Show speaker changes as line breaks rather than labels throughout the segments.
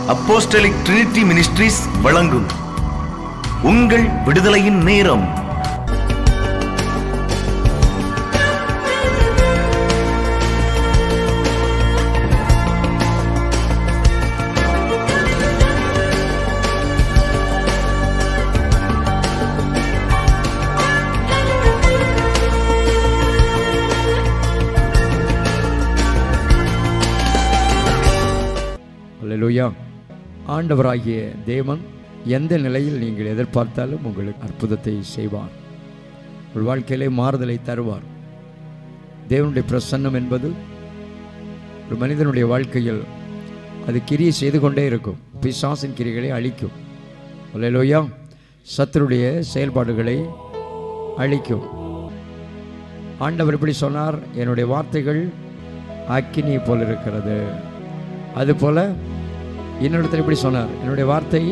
Apostolic Trinity ministries வழங்கும் உங்கள் விடுதலையின் நேரம்
அல்லேலூயா ஆண்டவராகிய தேவன் எந்த நிலையில் நீங்கள் எதிர்பார்த்தாலும் உங்களுக்கு அற்புதத்தை செய்வார் உங்கள் வாழ்க்கையிலே மாறுதலை தருவார் தேவனுடைய பிரசன்னம் என்பது ஒரு மனிதனுடைய வாழ்க்கையில் அது கிரியை செய்து கொண்டே இருக்கும் பிசாசின் கிரிகளை அழிக்கும் அல்லேலூயா சத்துருடைய செயல்பாடுகளை அழிக்கும் ஆண்டவர் இப்படி சொன்னார் என்னுடைய வார்த்தைகள் அக்கினி போல் இருக்கிறது அதுபோல இன்னொருத்தர் இப்படி சொன்னார் என்னுடைய வார்த்தை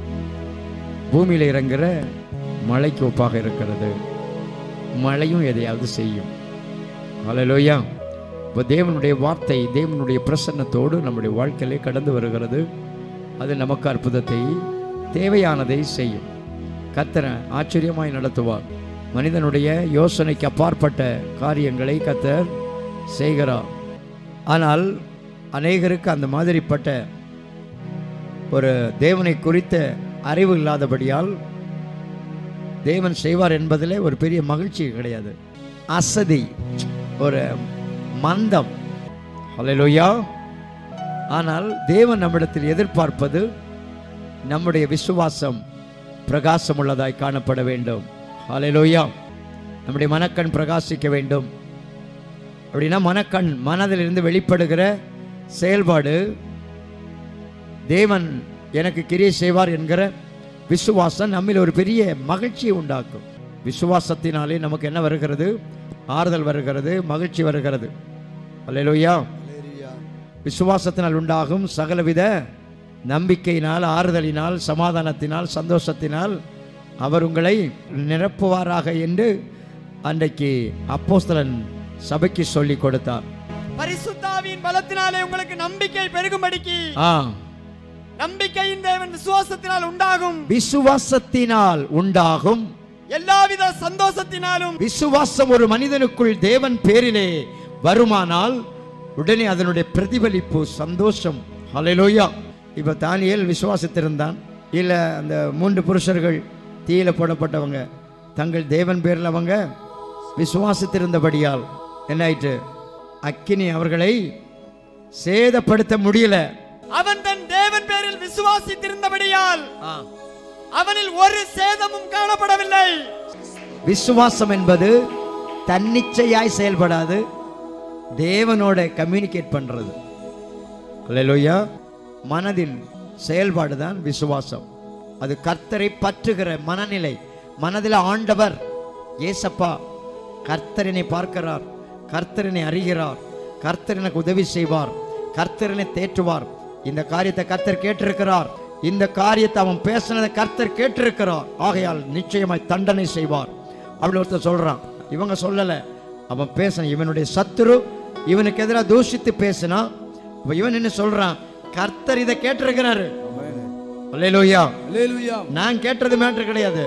பூமியில் இறங்குற மழைக்கு ஒப்பாக இருக்கிறது மழையும் எதையாவது செய்யும் ஹalleluya இப்போ தேவனுடைய வார்த்தை தேவனுடைய பிரசன்னத்தோடு நம்முடைய வாழ்க்கையிலே கடந்து வருகிறது அது நமக்கு அற்புதத்தை தேவையானதை செய்யும் கத்தரை ஆச்சரியமாய் நடத்துவார் மனிதனுடைய யோசனைக்கு அப்பாற்பட்ட காரியங்களை கத்தர் செய்கிறார் ஆனால் அநேகருக்கு அந்த மாதிரிப்பட்ட ஒரு தேவனை குறித்த அறிவு இல்லாதபடியால் தேவன் செய்வார் என்பதிலே ஒரு பெரிய மகிழ்ச்சி கிடையாது அசதி ஒரு மந்தம் ஹalleluya ஆனால் தேவன் நம்மிடத்தில் எதிர்பார்ப்பது நம்முடைய விசுவாசம் பிரகாசம் உள்ளதாய் காணப்பட வேண்டும் ஹalleluya நம்முடைய மனக்கண் பிரகாசிக்க வேண்டும் அப்படின்னா மனக்கண் மனதிலிருந்து வெளிப்படுகிற செயல்பாடு தேவன் எனக்கு கிரியை செய்வார் என்கிற விசுவாசம் நம்மில் ஒரு பெரிய மகிழ்ச்சியை உண்டாக்கும் விசுவாசத்தினாலே நமக்கு என்ன வருகிறது ஆறுதல் வருகிறது மகிழ்ச்சி வருகிறது அல்லேலூயா விசுவாசத்தினால் உண்டாகும் சகலவித நம்பிக்கையினால் ஆறுதலினால் சமாதானத்தினால் சந்தோஷத்தினால் அவர் உங்களை நிரப்புவாராக என்று அன்றைக்கு அப்போஸ்தலன் சபைக்கு சொல்லி கொடுத்தார்
பரிசுத்தாவின் பலத்தினாலே உங்களுக்கு நம்பிக்கை பெருகும்படிக்கு
ஆ
நம்பிக்கையின் தேவன் விசுவாசத்தினால் உண்டாகும்
விசுவாசத்தினால் உண்டாகும்
எல்லாவித சந்தோஷத்தினாலும்
விசுவாசம் ஒரு மனிதனுக்குள் தேவன் பேரிலே வருமானால் உடனே அதனுடைய பிரதிபலிப்பு சந்தோஷம் ஹalleluya இப்ப தானியேல் விசுவாசித்திருந்தான் இல்ல அந்த மூன்று புருஷர்கள் தீயில போடப்பட்டவங்க தங்கள் தேவன் பேரில் அவங்க விசுவாசித்திருந்தபடியால் என்ன ஆயிற்று அக்கினி அவர்களை சேதப்படுத்த முடியல
அவன் தன் தேவன் பேரில் விசுவாசித்திருந்தபடியால் அவனில் ஒரு சேதமும் காணப்படவில்லை
விசுவாசம் என்பது தன்னிச்சையாய் செயல்படாது தேவனோட கம்யூனிகேட் பண்றது அல்லேலூயா மனதின் செயல்பாடு தான் விசுவாசம் அது கர்த்தரை பற்றுகிற மனநிலை மனதில் ஆண்டவர் ஏசப்பா கர்த்தரனை பார்க்கிறார் கர்த்தரனை அறிகிறார் கர்த்தர் எனக்கு உதவி செய்வார் கர்த்தரனை தேற்றுவார் இந்த காரியத்தை கர்த்தர் கேட்டிருக்கிறார் இந்த காரியத்தை அவன் பேசினதை கர்த்தர் கேட்டிருக்கிறார் ஆகையால் நிச்சயமாய் தண்டனை செய்வார் அப்படி ஒருத்தர் சொல்றான் இவங்க சொல்லல அவன் பேசின இவனுடைய சத்துரு இவனுக்கு எதிராக தூஷித்து பேசினா அப்ப இவன் என்ன சொல்றான் கர்த்தர் இதை கேட்டிருக்கிறாரு அல்லேலூயா நான் கேட்டது மேட்ரு கிடையாது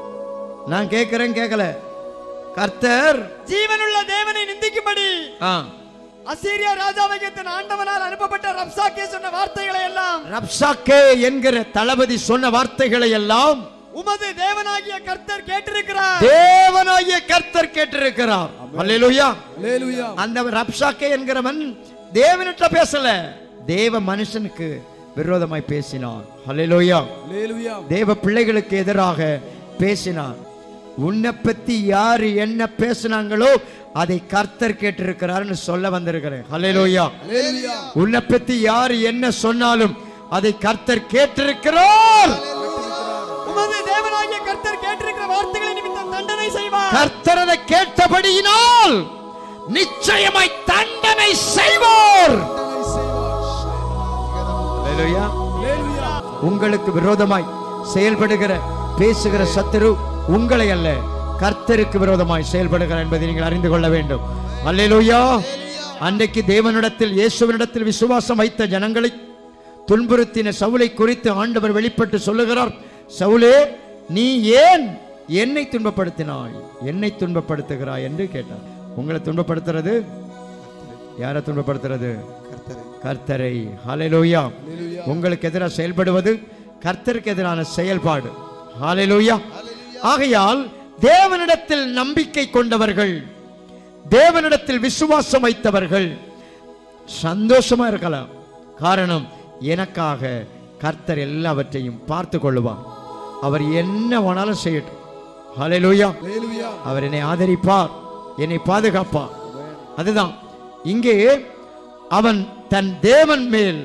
நான் கேட்கிறேன் கேட்கல கர்த்தர்
ஜீவனுள்ள தேவனை நிந்திக்கும்படி
ஆ,
அசீரியா ராஜாவைக்கு தன் ஆண்டவனால் அனுப்பப்பட்ட ரப்சாக்கே சொன்ன வார்த்தைகளை எல்லாம்
ரப்சாக்கே என்கிற தளபதி சொன்ன வார்த்தைகளை எல்லாம்
உமது தேவனாகிய கர்த்தர் கேட்டிருக்கிறார்
தேவனாகிய கர்த்தர் கேட்டிருக்கிறார் அல்லேலூயா அந்த ரப்சாக்கே என்கிறவன் தேவனிட்ட பேசல தேவ மனுஷனுக்கு விரோதமாய் பேசினான் ஹalleluya தேவ பிள்ளைகளுக்கு எதிராக பேசினான் உன்னை பத்தி யாரு என்ன பேசினாங்களோ அதை கர்த்தர் கேட்டிருக்கிறார்னு சொல்ல வந்திருக்கிறேன் ஹalleluya உன்னை பத்தி யாரு என்ன சொன்னாலும் அதை கர்த்தர் கேட்டிருக்கிறார்
உமது தேவனாகிய கர்த்தர் கேட்டிருக்கிற வார்த்தைகளை நிமித்தம் தண்டனை செய்வார்
கர்த்தர் அதை கேட்டபடியினால் நிச்சயமாய் தண்டனை செய்வார் Hallelujah. உங்களுக்கு விரோதமாய் செயல்படுகிற பேசுகிற சத்துரு உங்களை அல்ல கர்த்தருக்கு விரோதமாய் செயல்படுகிறார் என்பதை நீங்கள் அறிந்து கொள்ள வேண்டும் அல்லேலூயா அன்றைக்கு தேவனிடத்தில் இயேசுவனிடத்தில் விசுவாசம் வைத்த ஜனங்களை துன்புறுத்தின சவுலை குறித்து ஆண்டவர் வெளிப்பட்டு சொல்லுகிறார் சவுலே நீ ஏன் என்னை துன்பப்படுத்தினாய் என்னை துன்பப்படுத்துகிறாய் என்று கேட்டார் உங்களை துன்பப்படுத்துறது யாரை துன்பப்படுத்துறது கர்த்தரை ஹalleluya உங்களுக்கு எதிராக செயல்படுவது கர்த்தருக்கு எதிரான செயல்பாடு ஹalleluya ஆகையால் தேவனிடத்தில் நம்பிக்கை கொண்டவர்கள் தேவனிடத்தில் விசுவாசம் வைத்தவர்கள் சந்தோஷமா இருக்கலாம் காரணம் எனக்காக கர்த்தர் எல்லாவற்றையும் பார்த்து கொள்ளுவார் அவர் என்ன வேணாலும் செய்யட்டும் ஹalleluya அவர் என்னை ஆதரிப்பார் என்னை பாதுகாப்பார் அதுதான் இங்கே அவன் தன் தேவன் மேல்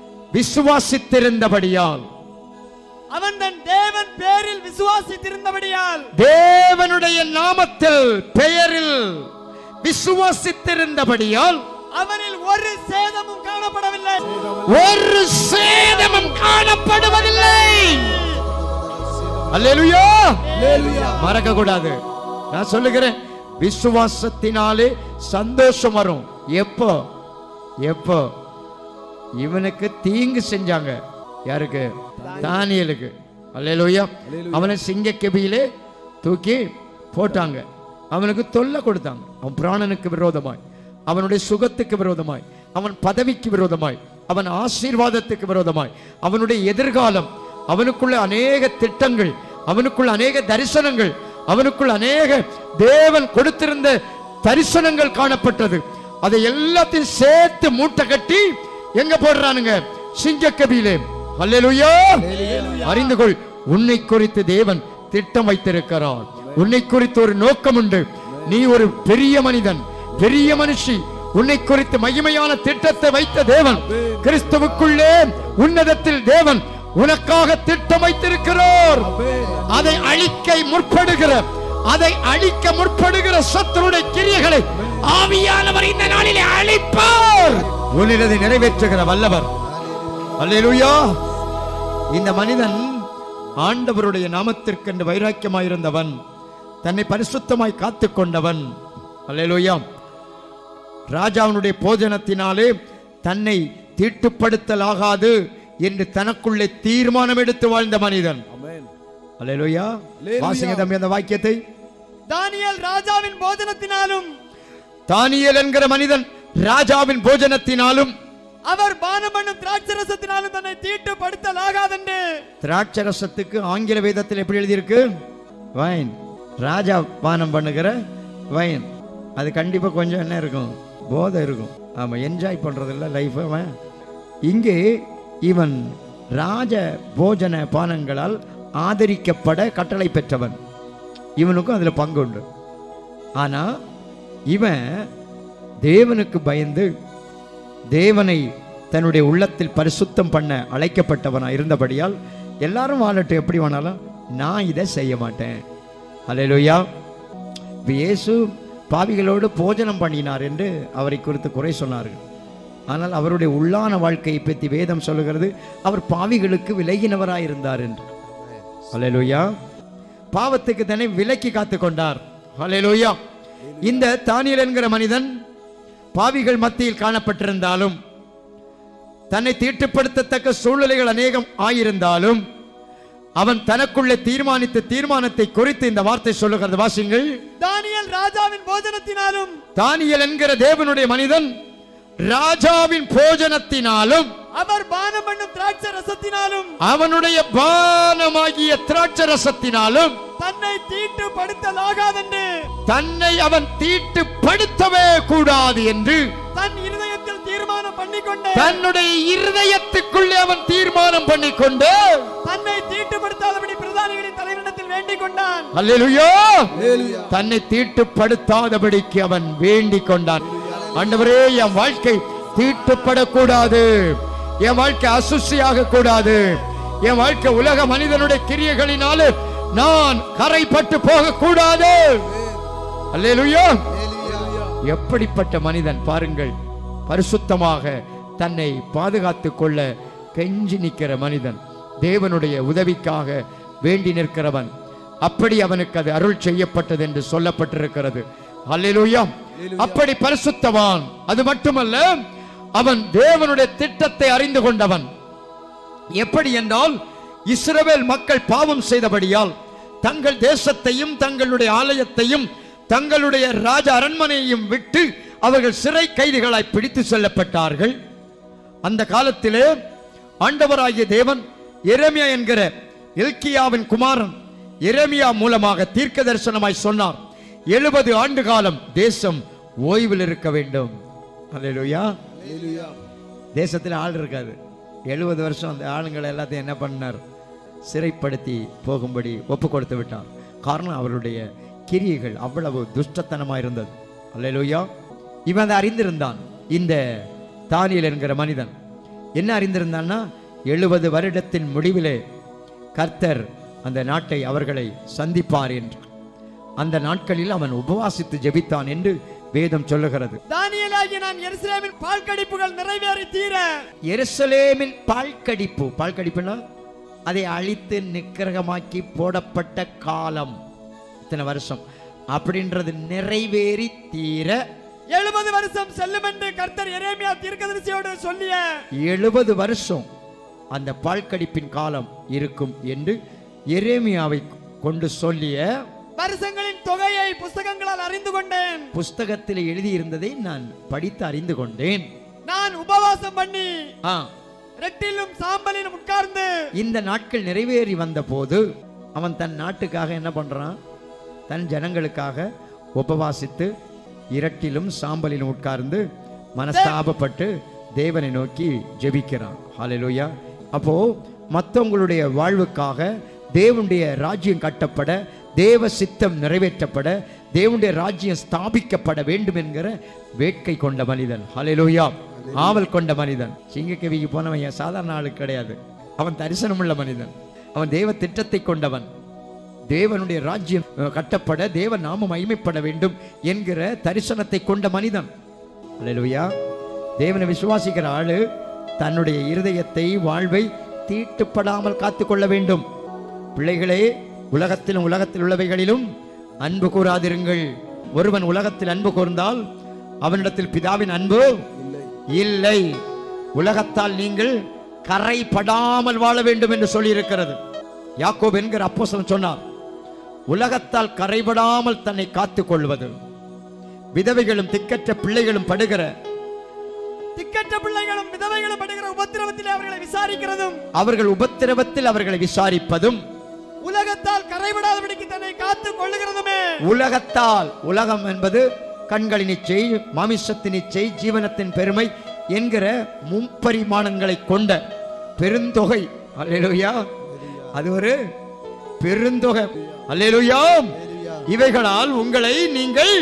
விசுவாசித்திருந்தபடியால்
அவன் தன் தேவன் பேரில் விசுவாசித்திருந்தபடியால்
தேவனுடைய நாமத்தில் பெயரில் விசுவாசித்திருந்தபடியால்
அவனில் ஒரு சேதமும் காணப்படவில்லை
ஒரு சேதமும் காணப்படுவதில்லை அல்லேலூயா மறக்க கூடாது நான் சொல்லுகிறேன் விசுவாசத்தினாலே சந்தோஷம் வரும் எப்போ எப்போ இவனுக்கு தீங்கு செஞ்சாங்க யாருக்கு தானியலுக்கு அல்லேலூயா அவனை சிங்க கெபியிலே தூக்கி போட்டாங்க அவனுக்கு தொல்லை கொடுத்தாங்க அவன் பிராணனுக்கு விரோதமாய் அவனுடைய சுகத்துக்கு விரோதமாய் அவன் பதவிக்கு விரோதமாய் அவன் ஆசீர்வாதத்துக்கு விரோதமாய் அவனுடைய எதிர்காலம் அவனுக்குள்ள அநேக திட்டங்கள் அவனுக்குள்ள அநேக தரிசனங்கள் அவனுக்குள்ள அநேக தேவன் கொடுத்திருந்த தரிசனங்கள் காணப்பட்டது அதை எல்லாத்தையும் சேர்த்து மூட்டை கட்டி எங்க போடுறானுங்க சிங்கக்கபியிலே அல்லேலூயா அறிந்து கொள் உன்னை குறித்து தேவன் திட்டம் வைத்திருக்கிறார் உன்னை குறித்து ஒரு நோக்கம் உண்டு நீ ஒரு பெரிய மனிதன் பெரிய மனுஷி உன்னை குறித்து மகிமையான திட்டத்தை வைத்த தேவன் கிறிஸ்துவுக்குள்ளே உன்னதத்தில் தேவன் உனக்காக திட்டம் வைத்திருக்கிறார் அதை அழிக்க முற்படுகிற அதை அழிக்க முற்படுகிற சத்துருடைய கிரியைகளை ஆவியானவர் இந்த நாளிலே அழிப்பார் உன்னிலதை நிறைவேற்றுகிற வல்லவர் அல்லேலூயா இந்த மனிதன் ஆண்டவருடைய நாமத்திற்கென்று வைராக்கியமாயிருந்தவன் தன்னை பரிசுத்தமாய் காத்துக் கொண்டவன் அல்லேலூயா ராஜாவினுடைய போஜனத்தினாலே தன்னை தீட்டுப்படுத்தலாகாது என்று தனக்குள்ளே தீர்மானம் எடுத்து வாழ்ந்த மனிதன் அல்லேலூயா வாசிங்க தம்பி அந்த வாக்கியத்தை
தானியேல் ராஜாவின் போஜனத்தினாலும்
தானியேல் என்கிற மனிதன் ராஜாவின் போஜனத்தினாலும்
அவர் பானம் பண்ணும் திராட்சரசத்தினாலும் தன்னை தீட்டுப்படுத்தலாகாதென்று
திராட்சரசத்துக்கு ஆங்கில வேதத்தில் எப்படி எழுதியிருக்கு வைன் ராஜா பானம் பண்ணுகிற வைன் அது கண்டிப்பா கொஞ்சம் என்ன இருக்கும் போதை இருக்கும் ஆமா என்ஜாய் பண்றதில்ல லைஃப் அவன் இங்கே இவன் ராஜ போஜன பானங்களால் ஆதரிக்கப்பட கட்டளை பெற்றவன் இவனுக்கும் அதுல பங்கு உண்டு ஆனா இவன் தேவனுக்கு பயந்து தேவனை தன்னுடைய உள்ளத்தில் பரிசுத்தம் பண்ண அழைக்கப்பட்டவனா இருந்தபடியால் எல்லாரும் வாழட்டும் எப்படி வேணாலும் நான் இதை செய்ய மாட்டேன் அல்லேலூயா இப்ப இயேசு பாவிகளோடு போஜனம் பண்ணினார் என்று அவரை குறித்து குறை சொன்னார்கள் ஆனால் அவருடைய உள்ளான வாழ்க்கையை பற்றி வேதம் சொல்லுகிறது அவர் பாவிகளுக்கு விலகினவராயிருந்தார் என்று அல்லேலூயா பாவத்துக்கு தன்னை விலக்கி காத்து கொண்டார் அல்லேலூயா இந்த தானியல் என்கிற மனிதன் பாவிகள் மத்தியில் காணப்பட்டிருந்தாலும் தன்னை தீட்டுப்படுத்தத்தக்க சூழ்நிலைகள் அநேகம் ஆயிருந்தாலும் அவன் தனக்குள்ளே தீர்மானித்த தீர்மானத்தை குறித்து இந்த வார்த்தை சொல்லுகிறது வாசிங்கள்
தானியேல் ராஜாவின் போஜனத்தினாலும்
தானியல் என்கிற தேவனுடைய மனிதன் ராஜாவின் போஜனத்தினாலும்
அவர் பானம் பண்ணும் திராட்சை ரசத்தினாலும்
அவனுடைய பானமாகிய திராட்சரசத்தினாலும்
தன்னை தீட்டுப்படுத்தலாகாதென்று
தன்னை அவன் தீட்டுப்படுத்தவே கூடாது என்று
தன் இருதயத்தில் தீர்மானம் பண்ணிக்கொண்டு
தன்னுடைய இருதயத்துக்குள்ளே அவன் தீர்மானம் பண்ணிக்கொண்டு
தன்னை தீட்டுப்படுத்தாதபடி பிரதானிகளின் தலைவரிடத்தில் வேண்டிக் கொண்டான்
அல்லேலூயா தன்னை தீட்டுப்படுத்தாதபடிக்கு அவன் வேண்டிக் கொண்டான் ஆண்டவரே என் வாழ்க்கை தீட்டுப்படக்கூடாது என் வாழ்க்கை அசுசியாக கூடாது என் வாழ்க்கை உலக மனிதனுடைய கிரியைகளினாலே நான் கரைப்பட்டு போக கூடாது அல்லேலூயா எப்படிப்பட்ட மனிதன் பாருங்கள் பரிசுத்தமாக தன்னை பாதுகாத்துக் கொள்ள கெஞ்சி நிற்கிற மனிதன் தேவனுடைய உதவிக்காக வேண்டி நிற்கிறவன் அப்படி அவனுக்கு அது அருள் செய்யப்பட்டது என்று சொல்லப்பட்டிருக்கிறது அல்லேலூயா அப்படி பரிசுத்தவான் அது மட்டுமல்ல அவன் தேவனுடைய திட்டத்தை அறிந்து கொண்டவன் எப்படி என்றால் இஸ்ரவேல் மக்கள் பாவம் செய்தபடியால் தங்கள் தேசத்தையும் தங்களுடைய ஆலயத்தையும் தங்களுடைய ராஜ அரண்மனையையும் விட்டு அவர்கள் சிறை கைதிகளாய் பிடித்து செல்லப்பட்டார்கள் அந்த காலத்திலே ஆண்டவராகிய தேவன் எரேமியா என்கிற எல்கியாவின் குமாரன் எரேமியா மூலமாக தீர்க்க தரிசனமாய் சொன்னார் எழுபது ஆண்டு காலம் தேசம் ஓய்வில் இருக்க வேண்டும் அல்லேலூயா தேசத்தில் ஆள் இருக்காது எழுபது வருஷம் அந்த ஆளுங்களை எல்லாத்தையும் என்ன பண்ணார் சிறைப்படுத்தி போகும்படி ஒப்பு கொடுத்து விட்டார் காரணம் அவருடைய கிரியைகள் அவ்வளவு துஷ்டத்தனமாக இருந்தது அல்லேலூயா இவன் அதை அறிந்திருந்தான் இந்த தானியல் என்கிற மனிதன் என்ன அறிந்திருந்தான்னா எழுபது வருடத்தின் முடிவிலே கர்த்தர் அந்த நாட்டை அவர்களை சந்திப்பார் என்று அந்த நாட்களில் அவன் உபவாசித்து ஜெபித்தான் என்று வேதம் சொல்லுகிறது
தானியலாகிய நான் எருசலேமின் பால் கடிப்புகள் நிறைவேறி தீர
எருசலேமின் பால்கடிப்பு பால்கடிப்புனா அதை அழித்து நிக்கிரகமாக்கி போடப்பட்ட காலம் இத்தனை வருஷம் அப்படின்றது நிறைவேறி தீர
எழுபது வருஷம் செல்லும் என்று கர்த்தர் எரேமியா தீர்க்கதரிசியோடு சொல்லிய
எழுபது வருஷம் அந்த பால்கடிப்பின் காலம் இருக்கும் என்று எரேமியாவை கொண்டு சொல்லிய
வருஷங்களின் தொகையை புஸ்தகங்களால் அறிந்து கொண்டேன்
புஸ்தகத்தில் எழுதியிருந்ததை நான் படித்து அறிந்து கொண்டேன்
நான் உபவாசம் பண்ணி
ஆ
ரெட்டிலும் சாம்பலிலும் உட்கார்ந்து
இந்த நாட்கள் நிறைவேறி வந்தபோது அவன் தன் நாட்டுக்காக என்ன பண்றான் தன் ஜனங்களுக்காக உபவாசித்து இரட்டிலும் சாம்பலிலும் உட்கார்ந்து மனஸ்தாபப்பட்டு தேவனை நோக்கி ஜெபிக்கிறான் ஹalleluya அப்போ மற்றவங்களுடைய வாழ்வுக்காக தேவனுடைய ராஜ்யம் கட்டப்பட தேவ சித்தம் நிறைவேற்றப்பட தேவனுடைய ராஜ்யம் ஸ்தாபிக்கப்பட வேண்டும் என்கிற வேட்கை கொண்ட மனிதன் ஹalleluya ஆவல் கொண்ட மனிதன் சிங்கக்கவிக்கு போனவன் என் சாதாரண ஆளு கிடையாது அவன் தரிசனமுள்ள மனிதன் அவன் தேவ திட்டத்தை கொண்டவன் தேவனுடைய ராஜ்யம் அஹ், கட்டப்பட தேவ நாமம் மகிமைப்பட வேண்டும் என்கிற தரிசனத்தை கொண்ட மனிதன் அல்லேலூயா தேவனை விசுவாசிக்கிற ஆளு தன்னுடைய இருதயத்தை வாழ்வை தீட்டுப்படாமல் காத்துக்கொள்ள வேண்டும் பிள்ளைகளே உலகத்திலும் உலகத்தில் உள்ளவைகளிலும் அன்பு கூறாதிருங்கள் ஒருவன் உலகத்தில் அன்பு கூர்ந்தால் அவனிடத்தில் பிதாவின் அன்பு இல்லை உலகத்தால் நீங்கள் கரைபடாமல் வாழ வேண்டும் என்று சொல்லியிருக்கிறது யாக்கோப் என்கிற அப்போஸ்தலன் சொன்னார் உலகத்தால் கரைபடாமல் தன்னை காத்துக் கொள்வது விதவைகளும் திக்கற்ற பிள்ளைகளும் படுகிற
திக்கற்ற பிள்ளைகளும் விதவைகளும் படுகிற உபத்திரவத்திலே அவர்களை விசாரிக்கிறதும்
அவர்கள் உபத்திரவத்தில் அவர்களை விசாரிப்பதும்
உலகத்தால் கரைவிடாதபடிக்கு தன்னை காத்துக் கொள்ளுகிறதுமே
உலகத்தால் உலகம் என்பது கண்களின் இச்சை மாமிசத்தின் இச்சை ஜீவனத்தின் பெருமை என்கிற முப்பரிமாணங்களை கொண்ட பெருந்தொகை அல்லேலூயா அது ஒரு பெருந்தொகை அல்லேலூயா இவைகளால் உங்களை நீங்கள்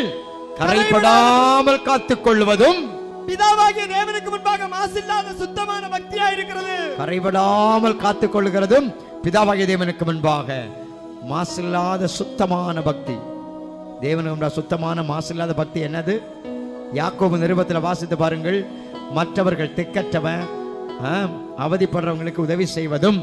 கரைபடாமல் காத்துக் கொள்வதும்
பிதாவாகிய தேவனுக்கு முன்பாக மாசில்லாத சுத்தமான பக்தியா இருக்கிறது
கரைபடாமல் காத்துக் கொள்கிறதும் பிதாவாகிய தேவனுக்கு முன்பாக மாசில்லாத சுத்தமான பக்தி தேவனுக்கு முன்பாக சுத்தமான மாசில்லாத பக்தி என்னது யாக்கோபு நிருபத்தில் வாசித்து பாருங்கள் மற்றவர்கள் திக்கற்றவன் ஆ, அவதிப்படுறவங்களுக்கு உதவி செய்வதும்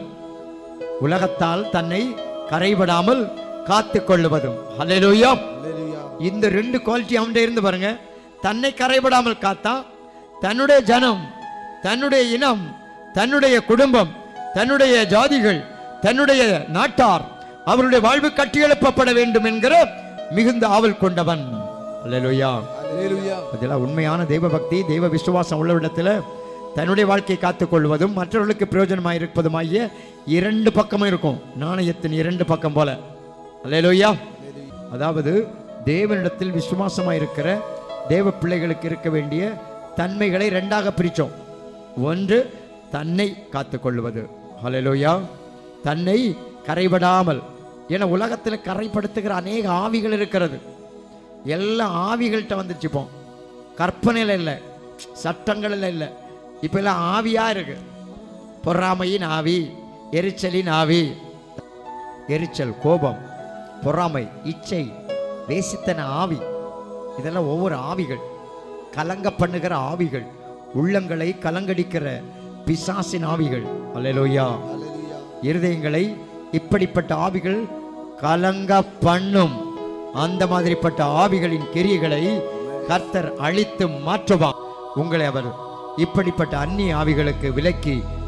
உலகத்தால் தன்னை கரைபடாமல் காத்துக் கொள்ளுவதும் ஹalleluya இந்த ரெண்டு குவாலிட்டி அவன்கிட்ட இருந்து பாருங்க தன்னை கரைபடாமல் காத்தான் தன்னுடைய ஜனம் தன்னுடைய இனம் தன்னுடைய குடும்பம் தன்னுடைய ஜாதிகள் தன்னுடைய நாட்டார் அவருடைய வாழ்வு கட்டியெழுப்பப்பட வேண்டும் என்கிற மிகுந்த ஆவல் கொண்டவன் அல்லேலூயா அதெல்லாம் உண்மையான தெய்வ பக்தி தெய்வ விசுவாசம் உள்ள இடத்துல தன்னுடைய வாழ்க்கையை காத்துக்கொள்வதும் மற்றவர்களுக்கு பிரயோஜனமாக இருப்பதுமாகிய இரண்டு பக்கமும் இருக்கும் நாணயத்தின் இரண்டு பக்கம் போல அல்லேலூயா அதாவது தேவனிடத்தில் விசுவாசமாக இருக்கிற தேவ பிள்ளைகளுக்கு இருக்க வேண்டிய தன்மைகளை ரெண்டாக பிரித்தோம் ஒன்று தன்னை காத்துக்கொள்வது ஹalleluya தன்னை கரைபடாமல் ஏன்னா உலகத்தில் கரைப்படுத்துகிற அநேக ஆவிகள் இருக்கிறது எல்லாம் ஆவிகள்கிட்ட வந்துச்சுப்போம் கற்பனையில் இல்லை சட்டங்களில் இல்லை இப்போ எல்லாம் ஆவியா இருக்கு பொறாமையின் ஆவி எரிச்சலின் ஆவி எரிச்சல் கோபம் பொறாமை இச்சை வேசித்தன ஆவி இதெல்லாம் ஒவ்வொரு ஆவிகள் கலங்க பண்ணுகிற ஆவிகள் உள்ளங்களை கலங்கடிக்கிற பிசாசின் ஆவிகள் அல்லேலூயா இருதயங்களை இப்படிப்பட்ட ஆவிகள் கலங்க பண்ணும் அந்த மாதிரிப்பட்ட ஆவிகளின் கிரியைகளை கர்த்தர் அழித்து மாற்றுவார் உங்களை அவர் இப்படிப்பட்ட அந்நிய ஆவிகளுக்கு விலக்கி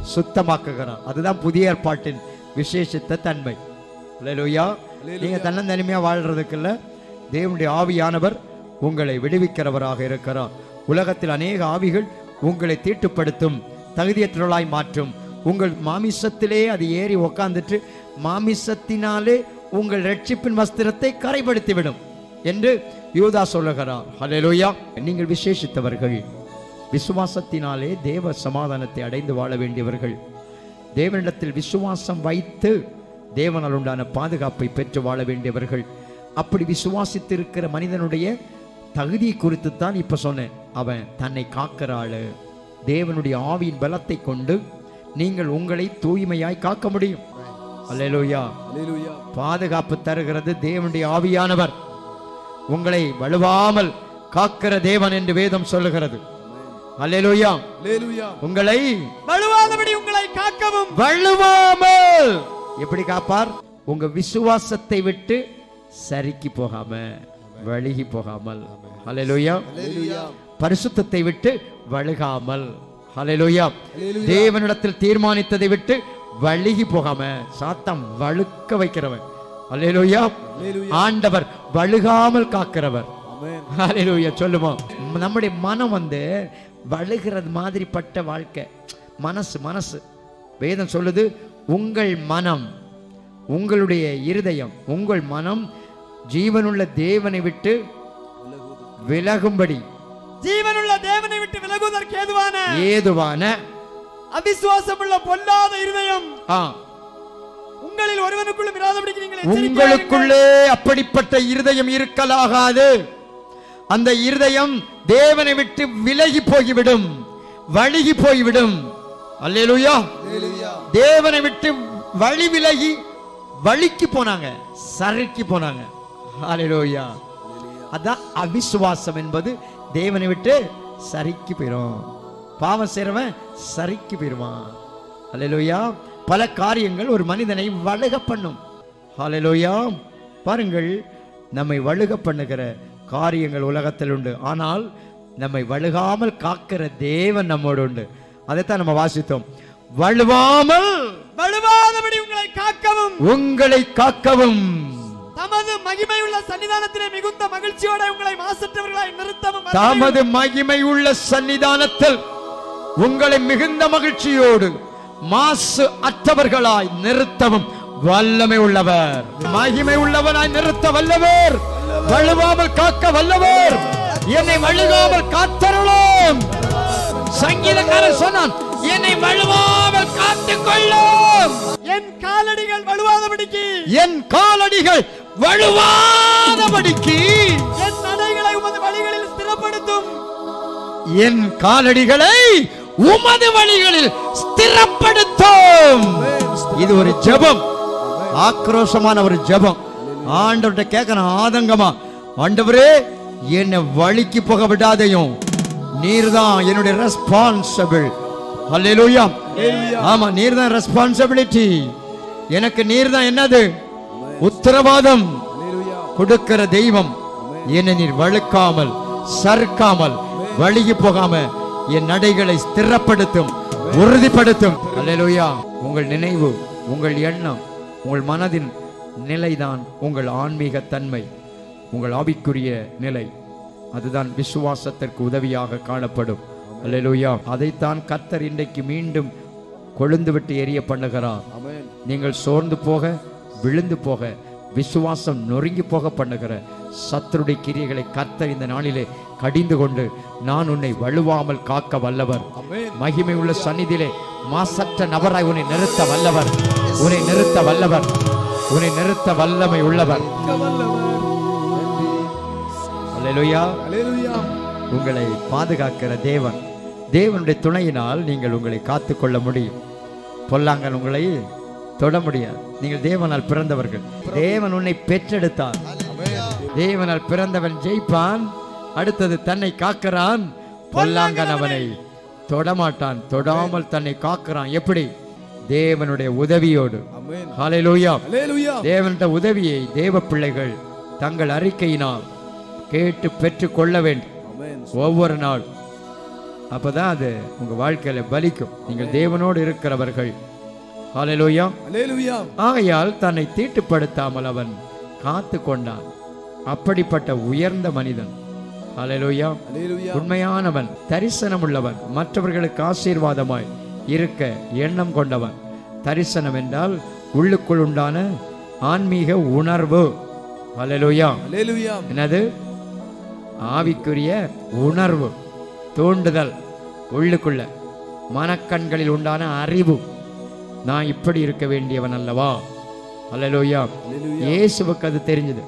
சுத்தமாக்குகிறார் அதுதான் புதிய ஏற்பாட்டின் விசேஷித்த தன்மை அல்லேலூயா நீங்க தன்னந்தனிமையா வாழ்றதுக்கு இல்ல தேவனுடைய ஆவியானவர் உங்களை விடுவிக்கிறவராக இருக்கிறார் உலகத்தில் அநேக ஆவிகள் உங்களை தீட்டுப்படுத்தும் தகுதியற்றவர்களாய் மாற்றும் உங்கள் மாமிசத்திலே அது ஏறி உக்காந்துட்டு மாமிசத்தினாலே உங்கள் ரட்சிப்பின் வஸ்திரத்தை கரைப்படுத்திவிடும் என்று யூதா சொல்லுகிறார் ஹalleluya நீங்கள் விசேஷித்தவர்கள் விசுவாசத்தினாலே தேவ சமாதானத்தை அடைந்து வாழ வேண்டியவர்கள் தேவனிடத்தில் விசுவாசம் வைத்து தேவனால் உண்டான பாதுகாப்பை பெற்று வாழ வேண்டியவர்கள் அப்படி விசுவாசித்திருக்கிற மனிதனுடைய தகுதியை குறித்து தான் இப்ப சொன்னேன் அவன் தன்னை காக்கிற ஆளு தேவனுடைய ஆவியின் பலத்தை கொண்டு நீங்கள் உங்களை தூய்மையாய் காக்க முடியும் அல்லேலூயா பாதுகாப்பு தருகிறது தேவனுடைய ஆவியானவர் உங்களை வலுவாமல் காக்கிற தேவன் என்று வேதம் சொல்லுகிறது அல்லேலூயா உங்களை
வலுவாதபடி உங்களை காக்கவும்
வள்ளுவாமல் எப்படி காப்பார் உங்க விசுவாசத்தை விட்டு சரிக்கு போகாம வழுகி போகாமல் ஹalleluya பரிசுத்தத்தை விட்டு வழுகாமல் ஹalleluya தேவனிடத்தில் தீர்மானித்ததை விட்டு வழுகி போகாம சாத்தம் வழுக்க வைக்கிறவன் ஹalleluya ஆண்டவர் வழுகாமல் காக்கிறவர் ஹalleluya சொல்லுமா நம்முடைய மனம் வந்து வழுகிறது மாதிரிப்பட்ட வாழ்க்கை மனசு மனசு வேதம் சொல்லுது உங்கள் மனம் உங்களுடைய இருதயம் உங்கள் மனம் ஜீவனுள்ள தேவனை விட்டு விலகும்படி
ஜீவனுள்ள தேவனை விட்டு விலகுவதற்கு ஏதுவான
ஏதுவான
அவிசுவாசமுள்ள பொல்லாத இருதயம்
ஆ,
உங்களில் ஒருவனுக்குள்ளும் இராதபடிக்கு நீங்கள் எச்சரிக்கையாயிருங்கள்.
உங்களுக்குள்ளே அப்படிப்பட்ட இருதயம் இருக்கலாகாது அந்த இருதயம் தேவனை விட்டு விலகி போய்விடும் வழுகி போய்விடும் அல்லேலூயா தேவனை விட்டு வழி விலகி வழிக்கு போனாங்க சறுக்கி போனாங்க அல்லேலூயா அதான் அவிசுவாசம் என்பது தேவனை விட்டு சறுக்கி போயிடும் பாவம் செய்றவன் சறுக்கி போயிடுவான் அல்லேலூயா பல காரியங்கள் ஒரு மனிதனை வழுக பண்ணும் ஹalleluya பாருங்கள் நம்மை வழுக பண்ணுகிற காரியங்கள் உலகத்தில் உண்டு ஆனால் நம்மை வழுகாமல் காக்கிற தேவன் நம்மோடு உண்டு அதைத்தான் நம்ம வாசித்தோம் வழுவாமல்
வலுவாதபடி உங்களை காக்கவும்
உங்களை காக்கவும்
தமது மகிமையுள்ள சன்னிதானத்திலே மிகுந்த மகிழ்ச்சியோட உங்களை மாசற்றவர்களாய் நிறுத்தவும்
தமது மகிமை உள்ள சன்னிதானத்தில் உங்களை மிகுந்த மகிழ்ச்சியோடு மாசு அற்றவர்களாய் நிறுத்தவும் வல்லமை உள்ளவர் மகிமை உள்ளவனாய் நிறுத்த வல்லவர் வழுவாமல் காக்க வல்லவர் என்னை வழுகாமல் காத்தருளும் சங்கீதக்காரன் சொன்னான் என்னை வழுவாமல் காத்துக் கொள்ளும்
என் காலடிகள் வலுவாதபடிக்கு
என் காலடிகள் வழுவாதபடிக்கு
என் நடைகளை உமது வழிகளில் ஸ்திரப்படுத்தும்
என் காலடிகளை உமது வழிகளில் ஸ்திரப்படுத்தும் இது ஒரு ஜெபம் ஆக்ரோஷமான ஒரு ஜெபம் ஆண்டவர்கிட்ட கேட்கணும் ஆதங்கமா ஆண்டவரே என்னை வழிக்கு போக விடாதையும் நீர்தான் என்னுடைய ரெஸ்பான்சிபிள் அல்லேலூயா ஆமா நீர்தான் ரெஸ்பான்சிபிலிட்டி எனக்கு நீர்தான் என்னது உத்தரவாதம் கொடுக்கிற தெய்வம் என்னை நீர் வழுக்காமல் சறுக்காமல் வழுகி போகாம என் நடைகளை ஸ்திரப்படுத்தும் உறுதிப்படுத்தும் அல்லேலூயா உங்கள் நினைவு உங்கள் எண்ணம் உங்கள் மனதின் நிலைதான் உங்கள் ஆன்மீக தன்மை உங்கள் ஆவிக்குரிய நிலை அதுதான் விசுவாசத்திற்கு உதவியாக காணப்படும் அல்லேலூயா அதைத்தான் கர்த்தர் இன்றைக்கு மீண்டும் கொழுந்து விட்டு எரிய பண்ணுகிறார் நீங்கள் சோர்ந்து போக விழுந்து போக விசுவாசம் நொறுங்கி போக பண்ணுகிற சத்துருடைய கிரியைகளை கர்த்தர் இந்த நாளிலே கடிந்து கொண்டு நான் உன்னை வலுவாமல் காக்க வல்லவர் மகிமை உள்ள சந்நிதியிலே மாசற்ற நபராய் உன்னை நிறுத்த வல்லவர் உன்னை நிறுத்த வல்லவர் உன்னை நிறுத்த வல்லமை உள்ளவர் அல்லேலூயா உங்களை பாதுகாக்கிற தேவன் தேவனுடைய துணையினால் நீங்கள் உங்களை காத்துக்கொள்ள முடியும் பொல்லாங்கன் உங்களை தொட முடியாது நீங்கள் தேவனால் பிறந்தவர்கள் தேவன் உன்னை பெற்றெடுத்தார் தேவனால் பிறந்தவன் ஜெயிப்பான் அடுத்தது தன்னை காக்கிறான் பொல்லாங்கன் அவனை தொடமாட்டான் தொடாமல் தன்னை காக்கிறான் எப்படி தேவனுடைய உதவியோடு ஹalleluya தேவனுடைய உதவியை தேவ பிள்ளைகள் தங்கள் அறிக்கையினால் கேட்டு பெற்றுக் கொள்ள வேண்டும் ஒவ்வொரு நாள் அப்பதான் அது உங்க வாழ்க்கையில பலிக்கும் நீங்கள் தேவனோடு இருக்கிறவர்கள் ஹalleluya
அல்லேலூயா
ஆகையால் தன்னை தீட்டுப்படுத்தாமல் அவன் காத்து கொண்டான் அப்படிப்பட்ட உயர்ந்த மனிதன் ஹalleluya
அல்லேலூயா
உண்மையானவன் தரிசனம் உள்ளவன் மற்றவர்களுக்கு ஆசீர்வாதமாய் இருக்க எண்ணம் கொண்டவன் தரிசனம் என்றால் உள்ளுக்குள் உண்டான ஆன்மீக உணர்வு ஹalleluya
அல்லேலூயா
என்னது ஆவிக்குரிய உணர்வு தூண்டுதல் உள்ளுக்குள்ள மனக்கண்களில் உண்டான அறிவு நான் இப்படி இருக்க வேண்டியவன் அல்லவா அல்லேலூயா இயேசுவுக்கு அது தெரிஞ்சது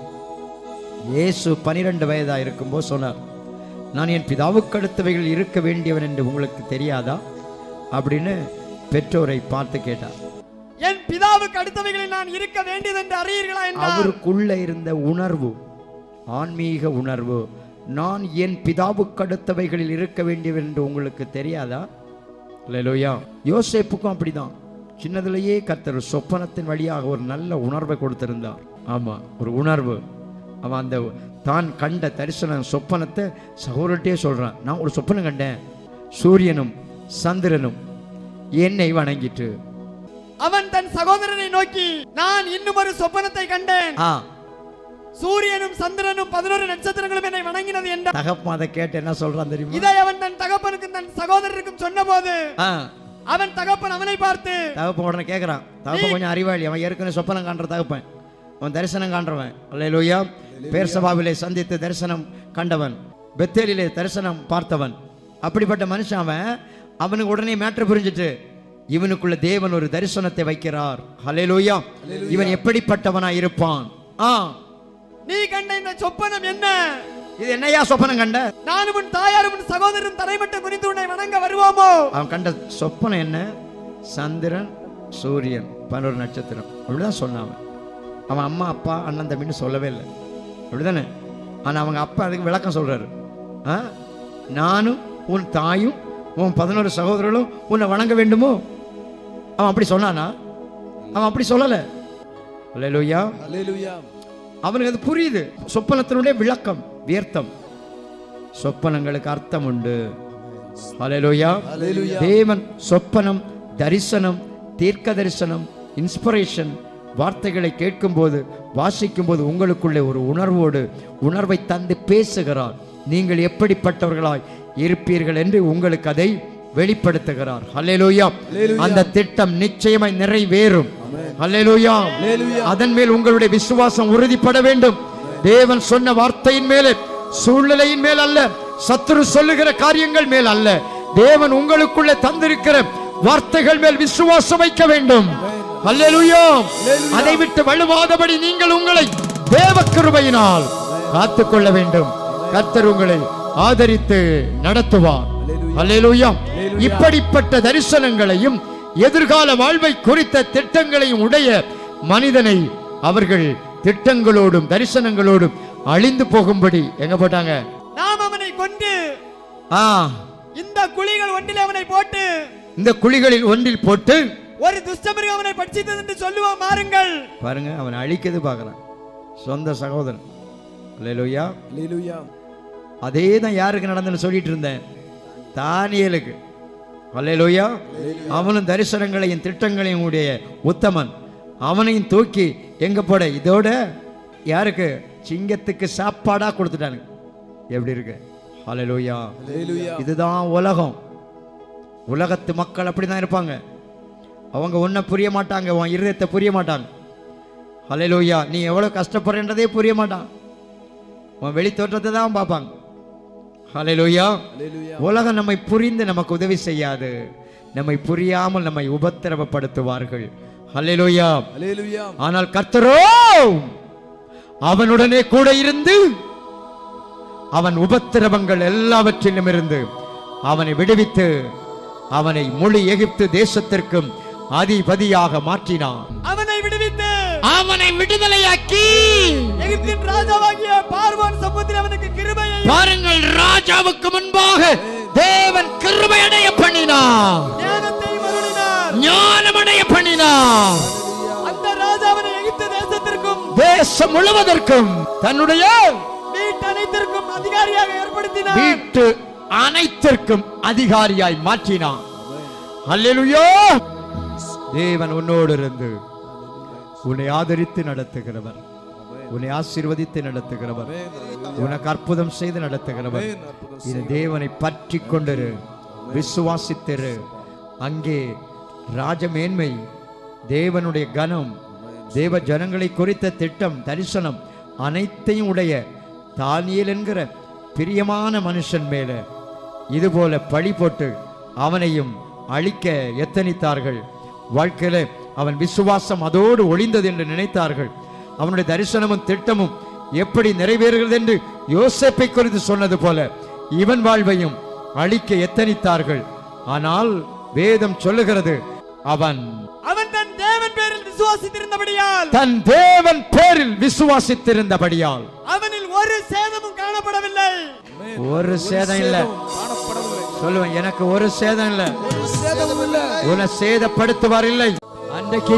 இயேசு பனிரெண்டு வயதா இருக்கும்போது சொன்னார் நான் என் பிதாவுக்கு அடுத்தவைகள் இருக்க வேண்டியவன் என்று உங்களுக்கு தெரியாதா அப்படின்னு பெற்றோரை பார்த்து கேட்டார்
என் பிதாவுக்கு அடுத்தவைகளில் நான் இருக்க வேண்டியது என்று அறியீர்களா என்றார்
அவருக்குள்ள இருந்த உணர்வு ஆன்மீக உணர்வு நான் என் பிதாவுக்கு அடுத்தவைகளில் இருக்க வேண்டியவன் என்று உங்களுக்கு தெரியாதா இல்லையா யோசேப்புக்கும் அப்படிதான் சின்னதிலேயே கர்த்தர் சொப்பனத்தின் வழியாக ஒரு நல்ல உணர்வை கொடுத்திருந்தார் ஆமா ஒரு உணர்வு அவன் அந்த தான் கண்ட தரிசனம் சொப்பனத்தை சகோதரட்டே சொல்றான் நான் ஒரு சொப்பனம் கண்டேன் சூரியனும் சந்திரனும் என்னை வணங்கிட்டு
அவன் தன் சகோதரனை நோக்கி நான் இன்னும் ஒரு சொப்பனத்தை கண்டேன்
ஆ
சூரியனும் சந்திரனும் பதினோரு நட்சத்திரங்களும் என்னை வணங்கினது என்றார்
தகப்பன் அதை கேட்டு என்ன சொல்றான் தெரியுமா
இதை அவன் தன் தகப்பனுக்கும் தன் சகோதரருக்கும் சொன்னபோது
ஆ
அவன் தகப்பன் அவனை பார்த்து
தகப்பன் உடனே கேட்குறான் தகப்பன் கொஞ்சம் அறிவாளி அவன் ஏற்கனவே சொப்பனம் காண்ற தகப்பன் அவன் தரிசனம் காண்றவன் அல்லையா பேர் சபாவிலே சந்தித்து தரிசனம் கண்டவன் பெத்தேலிலே தரிசனம் பார்த்தவன் அப்படிப்பட்ட மனுஷன் அவன் அவனுக்கு உடனே மேட்ரு புரிஞ்சிட்டு இவனுக்குள்ள தேவன் ஒரு தரிசனத்தை வைக்கிறார் ஹalleluya இவன் எப்படிப்பட்டவனா இருப்பான் ஆ
நீ கண்ட இந்த சொப்பனம் என்ன
இது என்னையா சொப்பனம் கண்ட
நானும் உன் தாயாரும் உன் சகோதரரும் தரைமட்டம் குறித்து உன்னை வணங்க வருவோமோ
அவன் கண்ட சொப்பனம் என்ன சந்திரன் சூரியன் பதினோரு நட்சத்திரம் அப்படிதான் சொன்னான் அவன் அவன் அம்மா அப்பா அண்ணன் தம்பின்னு சொல்லவே இல்லை அப்படிதானே ஆனால் அவங்க அப்பா அதுக்கு விளக்கம் சொல்றாரு ஆ நானும் உன் தாயும் உன் பதினோரு சகோதரர்களும் உன்னை வணங்க வேண்டுமோ அவன் அப்படி சொன்னானா அவன் அப்படி சொல்லலை அல்லேலூயா
அல்லேலூயா
அவனுக்கு அது புரியுது சொப்பனத்தினுடைய விளக்கம் வியர்த்தம் சொப்பனங்களுக்கு அர்த்தம் உண்டு ஹalleluya
Hallelujah.
தேவன் சொப்பனம் தரிசனம் தீர்க்க தரிசனம் இன்ஸ்பிரேஷன் வார்த்தைகளை கேட்கும்போது வாசிக்கும்போது உங்களுக்குள்ளே ஒரு உணர்வோடு உணர்வை தந்து பேசுகிறார் நீங்கள் எப்படிப்பட்டவர்களாய் இருப்பீர்கள் என்று உங்களுக்கு அதை வெளிப்படுத்துகிறார் ஹalleluya அந்த திட்டம் நிச்சயமாய் நிறைவேறும் ஹalleluya அதன் மேல் உங்களுடைய விசுவாசம் உறுதிப்பட வேண்டும் தேவன் சொன்ன வார்த்தையின் மேலே சூழ்நிலையின் மேல் அல்ல சத்துரு சொல்லுகிற காரியங்கள் மேல் அல்ல தேவன் உங்களுக்குள்ளே தந்திருக்கிற வார்த்தைகள் மேல் விசுவாசம் வைக்க வேண்டும் அல்லேலூயா அதை விட்டு வலுவாதபடி நீங்கள் உங்களை தேவ கிருபையினால் காத்துக்கொள்ள வேண்டும் கர்த்தர் உங்களை ஆதரித்து நடத்துவார் அல்லேலூயா இப்படிப்பட்ட தரிசனங்களையும் எதிர்கால வாழ்வை குறித்த திட்டங்களையும் உடைய மனிதனை அவர்கள் திட்டங்களோடும் தரிசனங்களோடும் அழிந்து போகும்படி எங்க போட்டாங்க
நாம் அவனை கொண்டு
ஆ
இந்த குழிகள் ஒன்றில் அவனை போட்டு
இந்த குழிகளில் ஒன்றில் போட்டு
ஒரு துஷ்டமிருகம் அவனை பட்சித்தது என்று சொல்லுவோம் மாறுங்கள்
பாருங்க அவனை அழிக்கிறது பார்க்கறான் சொந்த சகோதரன் அல்லேலூயா
அல்லேலூயா
அதே தான் யாருக்கு நடந்துன்னு சொல்லிட்டு இருந்தேன் தானியலுக்கு அல்லேலூயா அவனும் தரிசனங்களையும் திட்டங்களையும் உடைய உத்தமன் அவனையும் தூக்கி எங்க போட இதோட யாருக்கு சிங்கத்துக்கு சாப்பாடா கொடுத்துட்டானுங்க எப்படி இருக்கு அல்லேலூயா
அல்லேலூயா
இதுதான் உலகம் உலகத்து மக்கள் அப்படிதான் இருப்பாங்க அவங்க ஒன்றை புரிய மாட்டாங்க உன் இருதயத்தை புரிய மாட்டாங்க ஹalleluya நீ எவ்வளோ கஷ்டப்படுறன்றதே புரிய மாட்டான் உன் வெளி தோற்றத்தை தான் பார்ப்பாங்க ஹalleluya
அல்லேலூயா
உலகம் நம்மை புரிந்து நமக்கு உதவி செய்யாது நம்மை புரியாமல் நம்மை உபத்திரவப்படுத்துவார்கள் ஹalleluya
அல்லேலூயா
ஆனால் கர்த்தரோ அவனுடனே கூட இருந்து அவன் உபத்திரவங்கள் எல்லாவற்றிலும் இருந்து அவனை விடுவித்து அவனை முழு எகிப்து தேசத்திற்கும் அதிபதியாக மாற்றினான்
அவனை விடுவித்து
அவனை விடுதலையாக்கி
எகிப்தின் ராஜாவாகிய பார்வோன் சமுத்திரம் அவனுக்கு கிருபையை
பாருங்கள் ராஜாவுக்கு முன்பாக தேவன் கிருபை அடைய பண்ணினார்
ஞானத்தை மருளினார்
ஞானமடைய பண்ணினார்
அந்த ராஜா அவனை எகிப்து தேசத்திற்கும்
தேசம் முழுவதற்கும் தன்னுடைய
வீட்டு அனைத்திற்கும் அதிகாரியாக ஏற்படுத்தினார்
வீட்டு அனைத்திற்கும் அதிகாரியாய் மாற்றினான் அல்லேலூயா தேவன் உன்னோடு இருந்து உன்னை ஆதரித்து நடத்துகிறவர் உன்னை ஆசீர்வதித்து நடத்துகிறவர் உனக்கு அற்புதம் செய்து நடத்துகிறவர் இது தேவனை பற்றி கொண்டிரு விசுவாசித்திரு அங்கே ராஜமேன்மை தேவனுடைய கனம் தேவ ஜனங்களை குறித்த திட்டம் தரிசனம் அனைத்தையும் உடைய தானியல் என்கிற பிரியமான மனுஷன் மேல இதுபோல பழி போட்டு அவனையும் அழிக்க எத்தனித்தார்கள் வாழ்க்கையில அவன் விசுவாசம் அதோடு ஒளிந்தது என்று நினைத்தார்கள் அவனுடைய தரிசனமும் திட்டமும் எப்படி நிறைவேறுகிறது என்று யோசேப்பை குறித்து சொன்னது போல இவன் வாழ்வையும் அழிக்க எத்தனித்தார்கள் ஆனால் வேதம் சொல்லுகிறது அவன்
அவன் தன் தேவன் பேரில் விசுவாசித்திருந்தபடியால்
தன் தேவன் பேரில் விசுவாசித்திருந்தபடியால்
அவனில் ஒரு சேதமும் காணப்படவில்லை
ஒரு சேதம் இல்ல சொல்லுவேன் எனக்கு ஒரு சேதம் இல்ல உன்னை சேதப்படுத்துவார் இல்லை அன்றைக்கு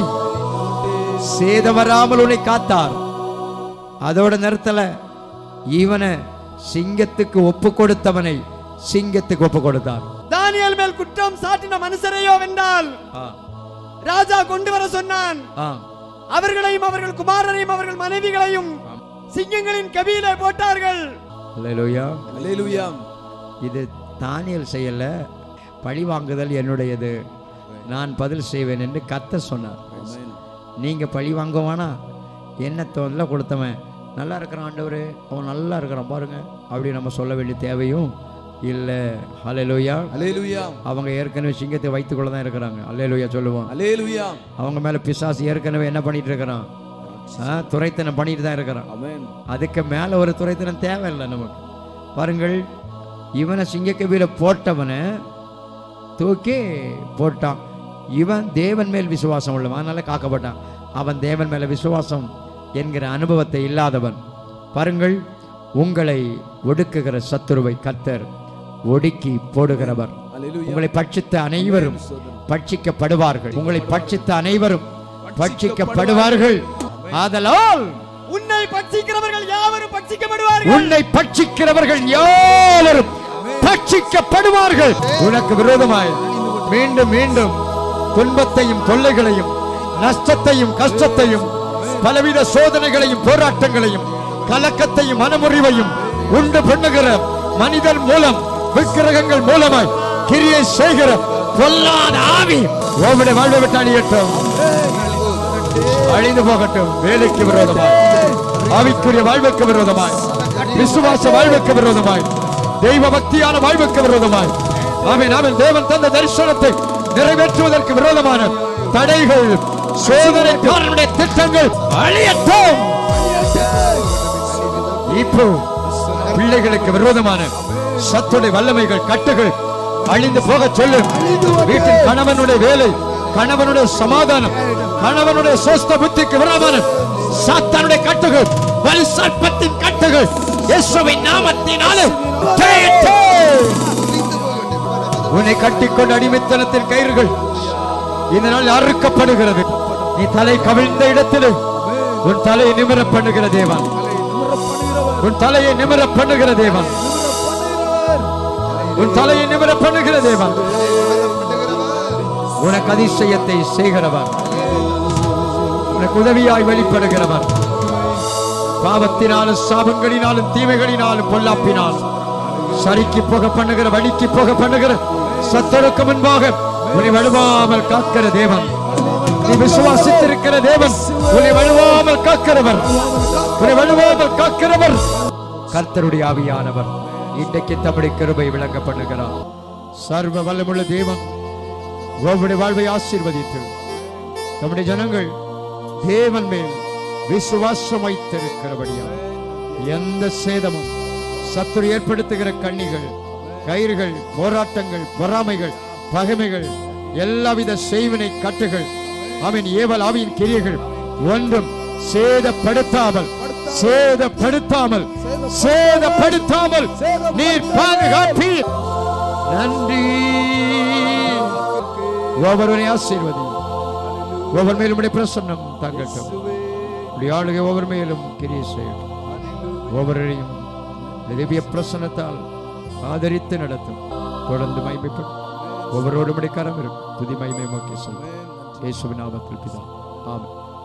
சேதம் வராமல் உன்னை காத்தார் அதோட நிறுத்தல இவனை சிங்கத்துக்கு ஒப்பு கொடுத்தவனை சிங்கத்துக்கு ஒப்பு கொடுத்தார்
தானியேல் மேல் குற்றம் சாட்டின மனுஷரையோ வென்றால்
ஆ,
ராஜா கொண்டு வர சொன்னான்
ஆ.
அவர்களையும் அவர்கள் குமாரரையும் அவர்கள் மனைவிகளையும் சிங்கங்களின் கபியிலே போட்டார்கள்
அல்லேலூயா. இது தானியல் செய்யல பழி வாங்குதல் என்னுடையது நான் பதில் செய்வேன் என்று கத்த சொன்னார் நீங்க பழி வாங்குவானா என்ன தோணல கொடுத்தவன் நல்லா இருக்கிறான் ஆண்டவரே அவன் நல்லா இருக்கிறான் பாருங்க அப்படி நம்ம சொல்ல வேண்டிய தேவையும் இல்லை ஹalleluya
அலேலுயா
அவங்க ஏற்கனவே சிங்கத்தை வைத்துக்கொள்ள தான் இருக்கிறாங்க அல்லேலூயா சொல்லுவோம்
அலேலுயா
அவங்க மேல பிசாசு ஏற்கனவே என்ன பண்ணிட்டு இருக்கிறான் ஆ, துரைத்தனம் பண்ணிட்டு தான் இருக்கிறான்
ஆமென்
அதுக்கு மேல ஒரு துறைத்தனம் தேவையில்லை நமக்கு பாருங்கள் இவனை சிங்கக்கவியில போட்டவனை தூக்கி போட்டான் இவன் தேவன் மேல் விசுவாசம் உள்ளவன் அதனால காக்கப்பட்டான் அவன் தேவன் மேல விசுவாசம் என்கிற அனுபவத்தை இல்லாதவன் பாருங்கள் உங்களை ஒடுக்குகிற சத்துருவை கத்தர் ஒடுக்கி போடுகிறவர்
அலேலுயா
உங்களை பட்சித்த அனைவரும் பட்சிக்கப்படுவார்கள் உங்களை பட்சித்த அனைவரும் பட்சிக்கப்படுவார்கள் ஆதலால்
உன்னை பட்சிக்கிறவர்கள் யாவரும் பட்சிக்கப்படுவார்கள்
உன்னை பட்சிக்கிறவர்கள் யாவரும் பட்சிக்கப்படுவார்கள் உனக்கு விரோதமாய் மீண்டும் மீண்டும் துன்பத்தையும் தொல்லைகளையும் நஷ்டத்தையும் கஷ்டத்தையும் பலவித சோதனைகளையும் போராட்டங்களையும் கலக்கத்தையும் மனமுறிவையும் உண்டு பண்ணுகிற மனிதன் மூலம் விக்கிரகங்கள் மூலமாய் கிரியை செய்கிற பொல்லாத ஆவி உங்களுடைய வாழ்வை விட்டு அழியட்டும் அழிந்து போகட்டும் வேலைக்கு விரோதமாய் ஆவிக்குரிய வாழ்வுக்கு விரோதமாய் விசுவாச வாழ்வுக்கு விரோதமாய் தெய்வ பக்தியான வாழ்வுக்கு விரோதமாய் ஆமென் ஆமென் தேவன் தந்த தரிசனத்தை நிறைவேற்றுவதற்கு விரோதமான தடைகள் சோதனை காரனுடைய திட்டங்கள் அழியட்டும் இப்போ பிள்ளைகளுக்கு விரோதமான சத்துடைய வல்லமைகள் கட்டுகள் அழிந்து போக சொல்லு வீட்டில் கணவனுடைய வேலை கணவனுடைய சமாதானம் கணவனுடைய சொஸ்த புத்திக்கு விரோதமான சாத்தானுடைய கட்டுகள் வலி சர்ப்பத்தின் கட்டுகள் இயேசுவின் நாமத்தினாலே ஜெயத்தே! உன்னை கட்டிக்கொண்ட அடிமைத்தனத்தின் கயிறுகள் இந்த நாள் அறுக்கப்படுகிறது நீ தலை கவிழ்ந்த இடத்திலே உன் தலையை நிமிர பண்ணுகிற தேவன் உன் தலையை நிமிர பண்ணுகிற தேவன் உன் தலையை நிமிர பண்ணுகிற தேவன் உனக்கு அதிசயத்தை செய்கிறவர் உனக்கு உதவியாய் வெளிப்படுகிறவர் பாவத்தினாலும் சாபங்களினாலும் தீமைகளினாலும் பொல்லாப்பினாலும் சரிக்கு போக பண்ணுகிற வழிக்கு போக பண்ணுகிற சத்தருக்கு முன்பாக உன்னை வலுவாமல் காக்கிற தேவன் நீ விசுவாசித்திருக்கிற தேவன் உன்னை வலுவாமல் காக்கிறவர் உன்னை வலுவாமல் காக்கிறவர் கர்த்தருடைய ஆவியானவர் இன்றைக்கு தம்முடைய கிருபை விளங்க பண்ணுகிறார் சர்வ வல்லமுள்ள தேவன் உங்களுடைய வாழ்வை ஆசீர்வதித்து நம்முடைய ஜனங்கள் தேவன் மேல் விசுவாசம் வைத்திருக்கிறபடியா எந்த சேதமும் சத்துரு ஏற்படுத்துகிற கண்ணிகள் கயிறுகள் போராட்டங்கள் பொறாமைகள் பகைமைகள் எல்லாவித செய்வினை கட்டுகள் அவன் ஏவல் ஆவியின் கிரியைகள் ஒன்றும் சேதப்படுத்தாமல் சேதப்படுத்தாமல் சேதப்படுத்தாமல் நீர் பாதுகாப்பீர் நன்றி ஒவ்வொருவரை ஆசீர்வதி ஒவ்வொரு மேலும் உடைய பிரசன்னம் தங்கட்டும் உடைய ஆளுகை ஒவ்வொரு மேலும் கிரியை செய்யட்டும் ஒவ்வொருவரையும் திவ்ய பிரசன்னத்தால் ஆதரித்து நடத்தும் தொடர்ந்து மகிமைப்படும் ஒவ்வொருவரும் கரம் இருக்கும் துதி மகிமை மோக்கே சொல்லும் இயேசுவின் நாமத்தில் பிதா ஆமென்